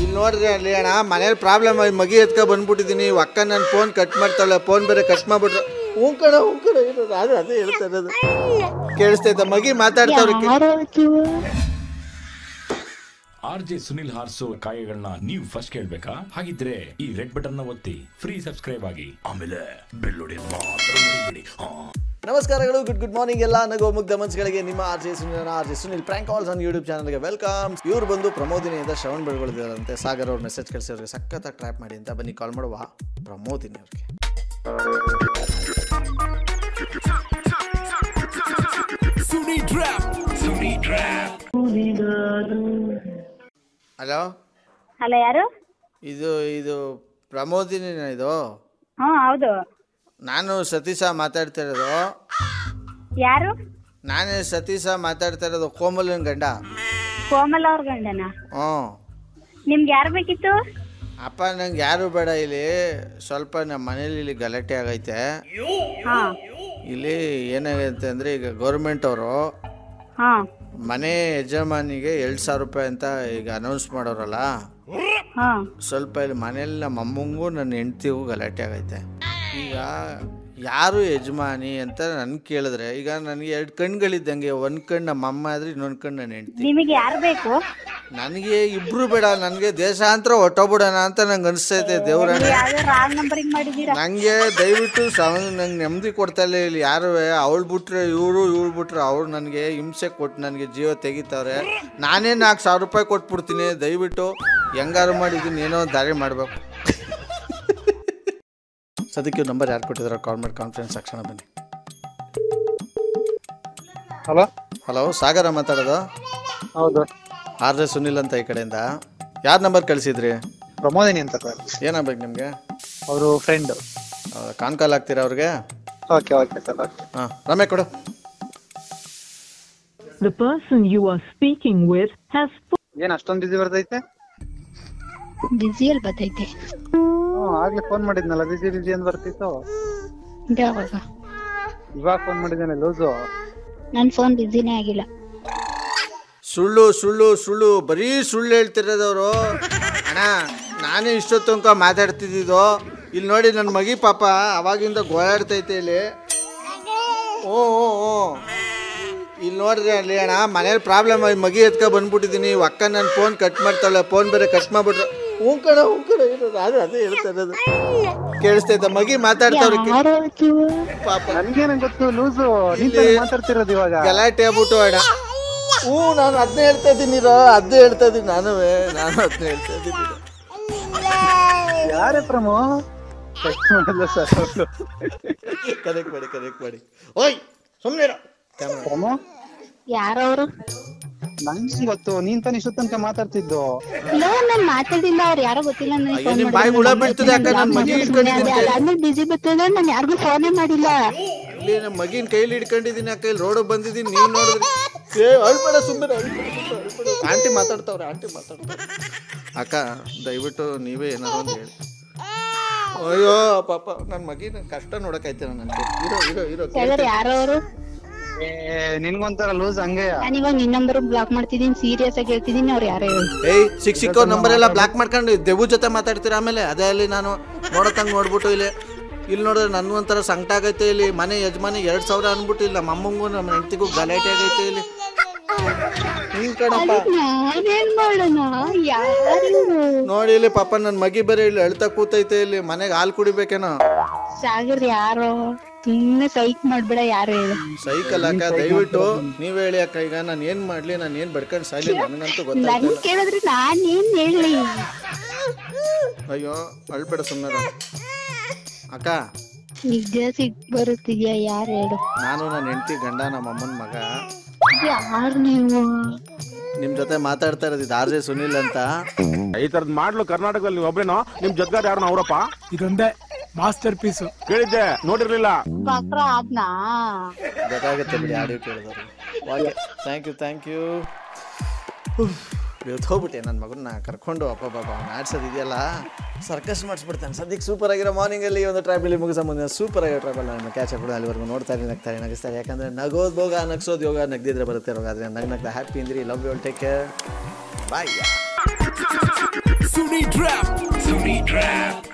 ಇಲ್ಲಿ ನೋಡ್ರಿ ಅಲ್ಲಿ ಅಣ್ಣ ಮನೇಲಿ ಪ್ರಾಬ್ಲಮ್ ಆಗಿ ಮಗಿ ಎತ್ಕೊ ಬಂದ್ಬಿಟ್ಟಿದ್ದೀನಿ ಅಕ್ಕ ನನ್ನ ಫೋನ್ ಕಟ್ ಮಾಡ್ತಾಳೆ ಫೋನ್ ಬೇರೆ ಕಟ್ ಮಾಡ್ಬಿಟ್ರು ಹ್ಞೂ ಕಣ ಹ್ಞೂ ಕಣ ಇರೋದು ಅದು ಅದೇ ಹೇಳ್ತಾ ಇರೋದು ಕೇಳಿಸ್ತೈತ ಮಗಿ ಮಾತಾಡ್ತಾವ್ರೆ ಆರ್ ಜೆ ಸುನಿಲ್ ಹಾರ್ಸೋ ಕಾಯಗಳನ್ನ ನೀವು ಫಸ್ಟ್ ಕೇಳ್ಬೇಕಾ ಹಾಗಿದ್ರೆ ಈ ರೆಡ್ ಬಟನ್ ನ ಒತ್ತಿ ಫ್ರೀ ಸಬ್ಸ್ಕ್ರೈಬ್ ಆಗಿ ಆಮೇಲೆ ಬೆಲ್ ಹೊಡೆಯೋದ್ ಮಾತ್ರ ಮರಿಬೇಡಿ ಹಾ ನಮಸ್ಕಾರಗಳು ಗುಡ್ ಗುಡ್ ಮಾರ್ನಿಂಗ್ ಎಲ್ಲ ನಗೋ ಮುಗ್ಧ ಮನ್ಸುಗಳಿಗೆ ನಿಮ್ಮ R J Sunil R J Sunil prank calls on YouTube ಚಾನಲ್ಗೆ ವೆಲ್ಕಮ್ ಇವ್ರು ಬಂದು ಪ್ರಮೋದಿನಿಯಿಂದ ಶ್ರವಣ್ ಬೆಳಗೊಳ್ದಿರಂತೆ ಸಾಗರ್ ಅವ್ರ ಮೆಸೇಜ್ ಕಳಿಸಿ ಅವ್ರಿಗೆ ಸಖತ್ತಾಗಿ ಟ್ರ್ಯಾಪ್ ಮಾಡಿ ಅಂತ ಬನ್ನಿ ಕಾಲ್ ಮಾಡುವ ಪ್ರಮೋದಿನಿ ಅವ್ರಿಗೆ ಹಲೋ ಹಲೋ ಯಾರು ಇದು ಇದು ಪ್ರಮೋದಿನಿನ ಇದು ಹ್ಞೂ ಹೌದು ನಾನು ಸತೀಶ ಮಾತಾಡ್ತಾ ಇರೋದು ಯಾರು ನಾನೇ ಸತೀಶ ಮಾತಾಡ್ತಾ ಇರೋದು ಕೋಮಲನ್ ಗಂಡ ಕೋಮಲ್ ಅವ್ರ ಗಂಡನ ಹ್ಞೂ ನಿಮ್ಗೆ ಯಾರು ಬೇಕಿತ್ತು ಅಪ್ಪ ನಂಗೆ ಯಾರು ಬೇಡ ಇಲ್ಲಿ ಸ್ವಲ್ಪ ನಮ್ಮ ಮನೇಲಿ ಇಲ್ಲಿ ಗಲಾಟೆ ಆಗೈತೆ ಹಾ ಇಲ್ಲಿ ಏನಾಗೈತೆ ಅಂದರೆ ಈಗ ಗೌರ್ಮೆಂಟ್ ಅವರು ಹಾ ಮನೆ ಯಜಮಾನಿಗೆ ಎರಡು ಸಾವಿರ ರೂಪಾಯಿ ಅಂತ ಈಗ ಅನೌನ್ಸ್ ಮಾಡೋರಲ್ಲ ಹಾ ಸ್ವಲ್ಪ ಇಲ್ಲಿ ಮನೇಲಿ ನಮ್ಮ ಅಮ್ಮಂಗೂ ನನ್ನ ಹೆಂಡ್ತಿಗೂ ಗಲಾಟೆ ಆಗೈತೆ ಈಗ ಯಾರು ಯಜಮಾನಿ ಅಂತ ನನ್ ಕೇಳಿದ್ರೆ ಈಗ ನನಗೆ ಎರಡು ಕಣ್ಗಳಿದ್ದಂಗೆ ಒಂದು ಕಣ್ಣು ನಮ್ಮ ಅಮ್ಮ ಆದ್ರೆ ಇನ್ನೊಂದು ಕಣ್ಣು ನನ್ನ ಹೆಂಡ್ತಿ ನಿಮಗೆ ಯಾರು ಬೇಕು ನನಗೆ ಇಬ್ರು ಬೇಡ ನನಗೆ ದೇಶಾಂತರ ಹೊಟ್ಟೋಗ್ಬಿಡೋಣ ಅಂತ ನಂಗೆ ಅನಿಸ್ತೈತೆ ದೇವ್ರಣ್ಣ ಯಾವ್ದೋ ರಾಂಗ್ ನಂಬರಿಂಗ್ ಮಾಡಿದ್ದೀರಾ ನಂಗೆ ದಯವಿಟ್ಟು ಸಮ ನಂಗೆ ನೆಮ್ಮದಿ ಕೊಡ್ತಾ ಇಲ್ಲ ಇಲ್ಲಿ ಯಾರು ಅವಳು ಬಿಟ್ರೆ ಇವರು ಇವಳು ಬಿಟ್ರೆ ಅವ್ರು ನನಗೆ ಹಿಂಸೆ ಕೊಟ್ಟು ನನಗೆ ಜೀವ ತೆಗಿತಾರೆ ನಾನೇ ನಾಲ್ಕು ಸಾವಿರ ರೂಪಾಯಿ ಕೊಟ್ಬಿಡ್ತೀನಿ ದಯವಿಟ್ಟು ಹೆಂಗಾರು ಮಾಡಿದ್ದೀನಿ ಏನೋ ಒಂದ್ ದಾರಿ ಮಾಡಬೇಕು ಸದ್ಯಕ್ಕೆ ನಂಬರ್ ಯಾರು ಕೊಟ್ಟಿದ್ದಾರೆ ಕಾಲ್ ಮಾಡಿ ಕಾನ್ಫರೆನ್ಸ್ ತಕ್ಷಣ ಬನ್ನಿ ಹಲೋ ಹಲೋ ಸಾಗರ ಮಾತಾಡೋದು ಹೌದು ಆರ್ ಜೆ ಸುನಿಲ್ ಅಂತ ಈ ಕಡೆಯಿಂದ ಯಾರು ನಂಬರ್ ಕಳಿಸಿದ್ರಿ ಪ್ರಮೋದಿನಿ ಅಂತ ಸರ್ ಏನಾಗ್ಬೇಕು ನಿಮಗೆ ಅವರು ಫ್ರೆಂಡ್ ಕಾನ್ ಕಾಲ್ ಆಗ್ತೀರಾ ಅವ್ರಿಗೆ ಓಕೆ ಓಕೆ ಸರ್ ಓಕೆ ಹಾಂ ರಮೇ ಕೊಡು The person you are speaking with has ಏನ್ ಅಷ್ಟೊಂದು ಬಿಸಿ ಬರ್ತೈತೆ ಬಿಸಿಯಲ್ಲಿ ಬರ್ತೈತೆ ಹ್ಞೂ ಆಗ್ಲೇ ಫೋನ್ ಮಾಡಿದ್ನಲ್ಲ ಬಿಸಿ ಬಿಸಿ ಅಂತ ಬರ್ತಿತ್ತು ಯಾವಾಗ ಇವಾಗ ಫೋನ್ ಮಾಡಿದ್ದೇನೆ ಲೂಸು ನನ್ನ ಫೋನ್ ಬಿಸಿನೇ ಆಗಿಲ್ಲ ಸುಳ್ಳು ಸುಳ್ಳು ಸುಳ್ಳು ಬರೀ ಸುಳ್ಳು ಹೇಳ್ತಿರೋದವರು ಅಣ್ಣ ನಾನೇ ಇಷ್ಟೊತ್ತು ತನಕ ಮಾತಾಡ್ತಿದ್ದಿದ್ದು ಇಲ್ಲಿ ನೋಡಿ ನನ್ನ ಮಗಿ ಪಾಪ ಅವಾಗಿಂದ ಗೋಳಾಡ್ತೈತೆ ಇಲ್ಲಿ ಓ ಓ ಓ ಇಲ್ಲಿ ನೋಡ್ರಿ ಅಲ್ಲಿ ಅಣ್ಣ ಮನೇಲಿ ಪ್ರಾಬ್ಲಮ್ ಆಗಿ ಮಗಿ ಎತ್ಕೊ ಬಂದ್ಬಿಟ್ಟಿದ್ದೀನಿ ಅಕ್ಕ ನನ್ನ ಫೋನ್ ಕಟ್ ಮಾಡ್ತಾಳೆ ಫೋನ್ ಬೇರೆ ಕಟ್ ಮಾಡ್ಬಿಟ್ರು ಹ್ಞೂ ಕಣ ಹ್ಞೂ ಕಣ ಇರೋದು ಅದು ಅದೇ ಹೇಳ್ತಾ ಇರೋದು ಕೇಳಿಸ್ತೈತೆ ಮಗಿ ಮಾತಾಡ್ತಾವ್ರೆ ಪಾಪ ನನ್ಗೇನ ಗೊತ್ತು ಲೂಸು ನೀನ್ ತಾನೇ ಮಾತಾಡ್ತಿರೋದು ಇವಾಗ ಗಲಾಟೆ ಆಗ್ಬಿಟ್ಟು ಅಣ್ಣ ಹ್ಞೂ ನಾನು ಅದನ್ನೇ ಹೇಳ್ತಾ ಇದ್ದೀನಿ ರೋ ಅದೇ ಹೇಳ್ತಾ ಇದ್ದೀನಿ ನಾನು ನಾನು ಅದನ್ನೇ ಹೇಳ್ತಾ ಇದ್ದೀನಿ ಯಾರೇ ಪ್ರಮೋ ಟೆಕ್ಸ್ಟ್ ಮಾಡಲ್ಲ ಸರ್ ಕನೆಕ್ಟ್ ಮಾಡಿ ಕನೆಕ್ಟ್ ಮಾಡಿ ಓಯ್ ಸುಮ್ಮನೆ ಪ್ರಮೋ ಯಾರವರು ನಂಗೆ ಗೊತ್ತು ನೀನ್ ತಾನೇ ಇಷ್ಟು ತನಕ ಮಾತಾಡ್ತಿದ್ದು ಇಲ್ಲ ನಾನು ಮಾತಾಡಿಲ್ಲ ಅವ್ರು ಯಾರೋ ಗೊತ್ತಿಲ್ಲ ನನಗೆ ಅಯ್ಯೋ, ಫೋನ್ ನಿಮ್ ಬಾಯಿ ಹುಳ ಬೀಳ್ತದೆ ಅಕ್ಕ, ನನ್ ಮಗಿ ಹಿಡ್ಕೊಂಡಿದ್ದೀನಿ ಕೈ. ಆದ್ಮೇಲೆ ಬಿಸಿ ಬರ್ತದೆ ನಾನು ಯಾರಿಗೂ ಫೋನೇ ಮಾಡಿಲ್ಲ ಇಲ್ಲಿ ನಮ್ಮ ಮಗಿನ ಕೈಲಿ ಹಿಡ್ಕೊಂಡಿದ್ದೀನಿ ಆ ಕೈಲಿ ರೋಡಿಗೆ ಬಂದಿದ್ದೀನಿ ನೀವು ನೋಡಿದ್ರಿ ಏ ಅಳ್ಬೇಡ ಸುಮ್ಮನೆ ಆಂಟಿ ಮಾತಾಡ್ತಾವ್ರೆ ಆಂಟಿ ಮಾತಾಡ್ತಾವ್ರೆ ಅಕ್ಕ ದಯವಿಟ್ಟು ನೀವೇ ಏನಾದ್ರು ಒಂದು ಹೇಳಿ ಅಯ್ಯೋ ಪಾಪ ನನ್ನ ಮಗಿನ ಕಷ್ಟ ನೋಡಕೈತೆ ನನಗೆ ಇರೋ ಇರೋ ಇರೋ ಹೇಳಿದ್ರೆ ಯಾರವರು ಏ ನಿನ್ಗೊಂಥರ ಲೂಸ್ ಹಂಗೆ ನಾನು ಇವಾಗ ನಿನ್ನ ನಂಬರ್ ಬ್ಲಾಕ್ ಮಾಡ್ತಿದ್ದೀನಿ ಸೀರಿಯಸ್ ಆಗಿ ಹೇಳ್ತಿದ್ದೀನಿ ಅವ್ರು ಯಾರೋ ಹೇಳಿ ಏಯ್ ಸಿಕ್ ಸಿಕ್ಕೋ ನಂಬರ್ ಎಲ್ಲ ಬ್ಲಾಕ್ ಮಾಡ್ಕೊಂಡು ದೆವ್ವ ಜೊತೆ ಮಾತಾಡ್ತೀರಾ ಆಮೇಲೆ ಅದೇ ಅಲ್ಲಿ ನಾನು ನೋಡತ್ತಂಗೆ ನೋಡ್ಬಿಟ್ಟು ಇಲ್ಲಿ ಇಲ್ಲಿ ನೋಡಿದ್ರೆ ನನಗೂ ಒಂಥರ ಸಂಕಟ ಆಗೈತೆ ಇಲ್ಲಿ ಮನೆ ಯಜಮಾನಿ ಎರಡು ಸಾವಿರ ಅಂದ್ಬಿಟ್ಟು ಇಲ್ಲಿ ನಮ್ಮ ಅಮ್ಮಂಗೂ ನಮ್ಮ ಹೆಂಡತಿಗೂ ಗಲಾಟೆ ಆಗೈತೆ ಇಲ್ಲಿ ಹಿಂಗ್ ಕಣಪ್ಪ ನಾನೇನ್ ಮಾಡೋಣ ಯಾರು ನೋಡಿ ಇಲ್ಲಿ ಪಾಪ ನನ್ನ ಮಗಿ ಬೇರೆ ಇಲ್ಲಿ ಅಳ್ತಾ ಕೂತೈತೆ ಇಲ್ಲಿ ಮನೆಗೆ ಹಾಲು ಕುಡಿಬೇಕೇನೋ ಸಾಗರ್ ಯಾರೋ ಸುಮ್ಮನೆ ಸೈಕ್ ಮಾಡ್ಬೇಡ ಯಾರು ಹೇಳು ಸೈಕಲ್ ಅಕ್ಕ ದಯವಿಟ್ಟು ನೀವ್ ಹೇಳಿ ಅಕ್ಕ ಈಗ ನಾನು ಏನ್ ಮಾಡ್ಲಿ ನಾನು ಏನ್ ಬಡ್ಕೊಂಡು ಸಾಯ್ಲಿ ನನಗಂತೂ ನನ್ ಗೊತ್ತಾಗ್ತಿಲ್ಲ ಕೇಳಿದ್ರೆ ನಾನೇನ್ ಹೇಳಿ ಅಯ್ಯೋ ಅಳ್ಬೇಡ ಸುಮ್ಮನೆ ಅಕ್ಕ ನಿಜ ಸಿಗ್ ಬರುತ್ತಿದ್ಯಾ ಯಾರು ಹೇಳು ನಾನು ನನ್ನ ಹೆಂಡತಿ ಗಂಡ ನಮ್ಮ ಅಮ್ಮನ ಮಗ ಯಾರು ನೀವು ನಿಮ್ ಜೊತೆ ಮಾತಾಡ್ತಾ ಇರೋದು ಇದು ಆರ್ ಜೆ ಸುನಿಲ್ ಅಂತ ಈ ತರದ್ ಮಾಡ್ಲು ಕರ್ನಾಟಕದಲ್ಲಿ ನೀವು ಒಬ್ರೇನೋ ನಿಮ್ ಜೊತೆಗಾರ ಯಾರು ಅವರಪ್ಪ ಇದೊಂದೇ ಮಾಸ್ಟರ್ ಪೀಸು ಕೇಳಿದ್ದೆ ನೋಡಿರ್ಲಿಲ್ಲ ಡಾಕ್ಟ್ರ ಆದ್ನಾ ಗೊತ್ತಾಗುತ್ತೆ ಬಿಡಿ ಆಡಿಯೋ ಕೇಳಿದವ್ರು okay thank you thank you ಇವತ್ತು ಹೋಗ್ಬಿಟ್ಟೆ ನನ್ನ ಮಗನ್ನ ಕರ್ಕೊಂಡು ಅಪ್ಪ ಬಾಬಾ ಅವ್ನು ಆಡ್ಸೋದು ಇದೆಯಲ್ಲ ಸರ್ಕಸ್ ಮಾಡಿಸ್ಬಿಡ್ತಾನೆ ಸದ್ಯಕ್ಕೆ ಸೂಪರ್ ಆಗಿರೋ ಮಾರ್ನಿಂಗಲ್ಲಿ ಒಂದು ಟ್ರಾವೆಲಿ ಮುಗಿಸೋ ಮುಂದೆ ಸೂಪರ್ ಆಗಿರೋ ಟ್ರಾವೆಲ್ ನಾನು ಕ್ಯಾಚ್ ಹಾಕೊಂಡು ಅಲ್ಲಿವರೆಗೂ ನೋಡ್ತಾ ಇರಿ ನಗ್ತಾರೆ ನಗಿಸ್ತಾರೆ ಯಾಕಂದರೆ ನಗೋದು ಭೋಗ ನಗ್ಸೋದು ಯೋಗ ನಗ್ದಿದ್ರೆ ಬರುತ್ತೆ ರೋಗ ಆದರೆ ನಗ್ ನಗ್ದ ಹ್ಯಾಪಿ ಇಂದ್ರಿ love you take care bye Sunni Trap. Sunni Trap.